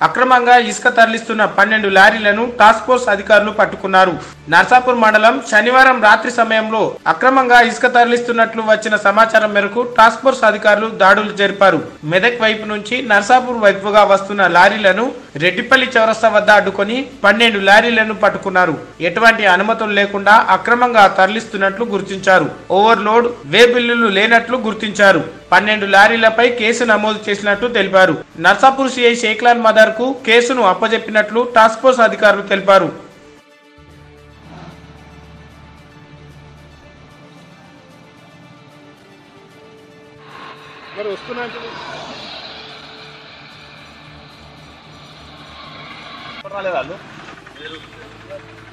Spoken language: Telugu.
అక్రమంగా ఇసుక తరలిస్తున్న పన్నెండు లారీలను టాస్క్ ఫోర్స్ అధికారులు పట్టుకున్నారు నర్సాపూర్ మండలం శనివారం రాత్రి సమయంలో అక్రమంగా ఇసుక తరలిస్తున్నట్లు వచ్చిన సమాచారం మేరకు టాస్క్ ఫోర్స్ అధికారులు దాడులు జరిపారు మెదక్ వైపు నుంచి నర్సాపూర్ వైపుగా వస్తున్న లారీలను రెడ్డిపల్లి చౌరస్తా వద్ద అడ్డుకొని పన్నెండు లారీలను పట్టుకున్నారు ఎటువంటి అనుమతులు లేకుండా అక్రమంగా తరలిస్తున్నట్లు గుర్తించారు ఓవర్లోడ్ వే బిల్లులు లేనట్లు గుర్తించారు పన్నెండు లారీలపై కేసు నమోదు చేసినట్టు తెలిపారు నర్సాపూర్ సిఐ షేక్లాల్ మదర్ కు కేసును అప్పజెప్పినట్లు టాస్క్ ఫోర్స్ అధికారులు తెలిపారు మరి వస్తున్నా రాలేదు వాళ్ళు